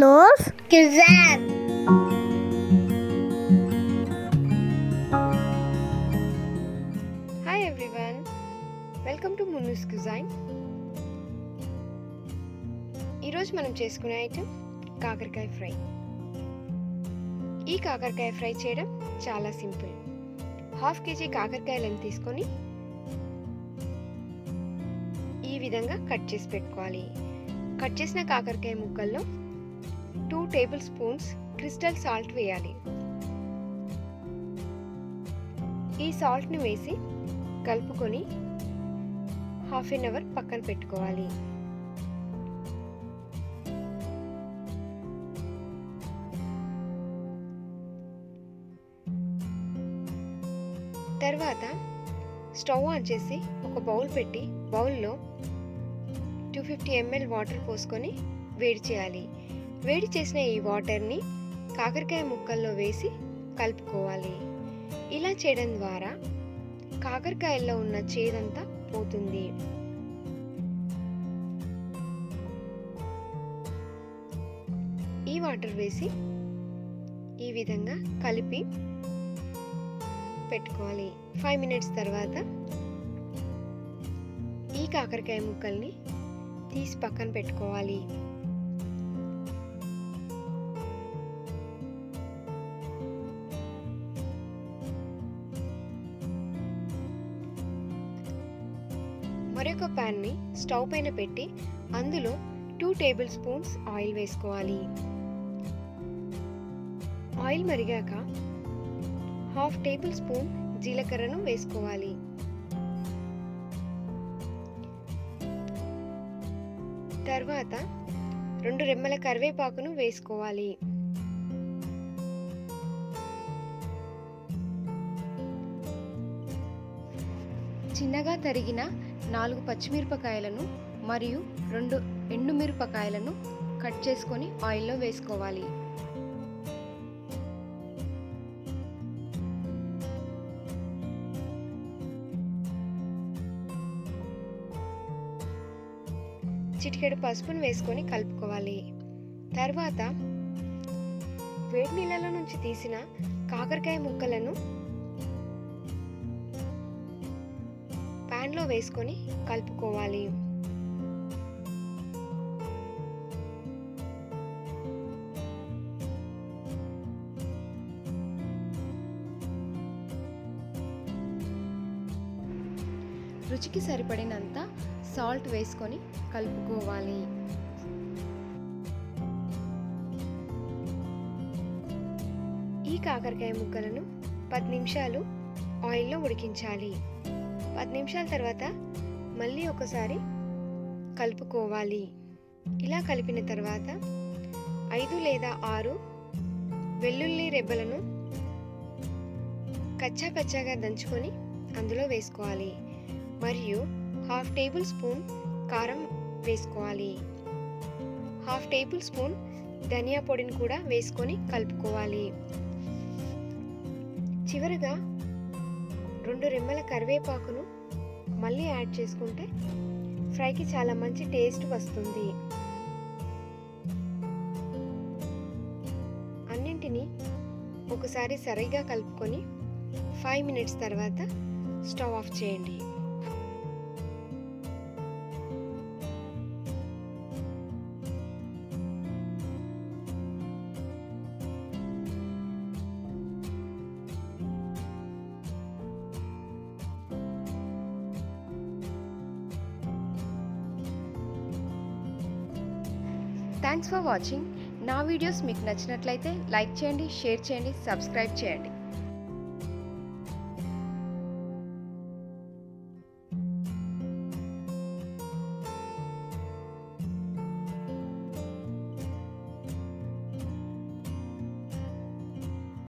Munoz Kazan. Hi everyone welcome to Munnu's cuisine ఈరోజు మనం చేసుకునే ఐటెం కాకరకాయ ఫ్రై ఈ కాకరకాయ ఫ్రై చేయడం చాలా సింపుల్ హాఫ్ కేజీ కాకరకాయలను తీసుకొని ఈ విధంగా కట్ చేసి పెట్టుకోవాలి కట్ చేసిన కాకరకాయ ముక్కల్లో two tablespoons crystal salt వేయాలి ఈ సాల్ట్ని వేసి కలుపుకొని హాఫ్ ఎన్ అవర్ పక్కన పెట్టుకోవాలి తర్వాత స్టవ్ ఆన్ చేసి ఒక బౌల్ పెట్టి బౌల్లో టూ ఫిఫ్టీ ఎంఎల్ వాటర్ పోసుకొని వేడి చేయాలి వేడి చేసిన ఈ వాటర్ని కాకరకాయ ముక్కల్లో వేసి కలుపుకోవాలి ఇలా చేయడం ద్వారా కాకరకాయల్లో ఉన్న చేదంతా పోతుంది ఈ వాటర్ వేసి ఈ విధంగా కలిపి పెట్టుకోవాలి ఫైవ్ మినిట్స్ తర్వాత ఈ కాకరకాయ ముక్కల్ని తీసి పక్కన పెట్టుకోవాలి మరొక ప్యాన్ని స్టవ్ పైన పెట్టి అందులో టూ టేబుల్ స్పూన్స్ ఆయిల్ వేసుకోవాలి ఆయిల్ మరిగాక హాఫ్ టేబుల్ స్పూన్ జీలకర్రను వేసుకోవాలి తర్వాత రెండు రెమ్మల కరివేపాకును వేసుకోవాలి చిన్నగా తరిగిన నాలుగు పచ్చిమిరపకాయలను మరియు రెండు ఎండుమిరపకాయలను కట్ చేసుకొని ఆయిల్లో వేసుకోవాలి చిటికెడు పసుపును వేసుకొని కలుపుకోవాలి తర్వాత వేడి నీళ్ళలో నుంచి తీసిన కాకరకాయ ముక్కలను ప్యాన్లో వేసుకొని కలుపుకోవాలి రుచికి సరిపడినంత సాల్ట్ వేసుకొని కలుపుకోవాలి ఈ కాకరకాయ ముక్కలను పది నిమిషాలు ఆయిల్లో ఉడికించాలి పది నిమిషాల తర్వాత మళ్ళీ ఒకసారి కలుపుకోవాలి ఇలా కలిపిన తర్వాత ఐదు లేదా ఆరు వెల్లుల్లి రెబ్బలను కచ్చా పచ్చాగా దంచుకొని అందులో వేసుకోవాలి మరియు హాఫ్ టేబుల్ స్పూన్ కారం వేసుకోవాలి హాఫ్ టేబుల్ స్పూన్ ధనియా పొడిని కూడా వేసుకొని కలుపుకోవాలి చివరగా రెండు రెమ్మల కరివేపాకును మళ్ళీ యాడ్ చేసుకుంటే ఫ్రైకి చాలా మంచి టేస్ట్ వస్తుంది అన్నింటినీ ఒకసారి సరిగా కలుపుకొని ఫైవ్ మినిట్స్ తర్వాత స్టవ్ ఆఫ్ చేయండి థ్యాంక్స్ ఫర్ వాచింగ్ నా వీడియోస్ మీకు నచ్చినట్లయితే లైక్ చేయండి షేర్ చేయండి సబ్స్క్రైబ్ చేయండి